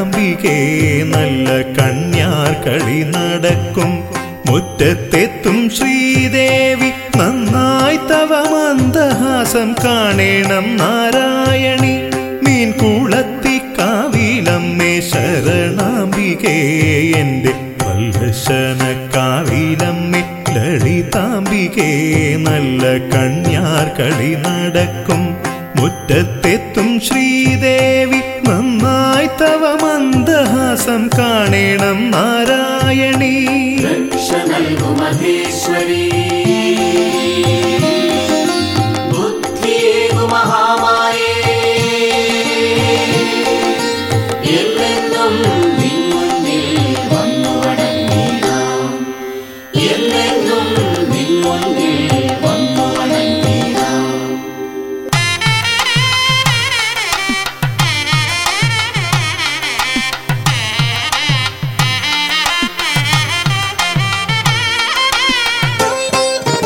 ലളിതാംബികേ നല്ല കണ്യാർ കളി നടക്കും മുറ്റത്തെത്തും ശ്രീദേവി നന്നായി തവ മന്ദഹാസം കാണേണം നാരായണി മീൻ കുളത്തി കാവിലമ്മേ ശരണാംബികേ എന്റെ വല്ലശന കാവിലമ്മേ ലളിതാംബികേ നല്ല കണ്യാർ കളി നടക്കും മുറ്റത്തെത്തും ശ്രീദേവി നന്നായി തവ മന്ദഹാസം കാണേണം നാരായണി രക്ഷ നൽകുമഹേശ്വരീ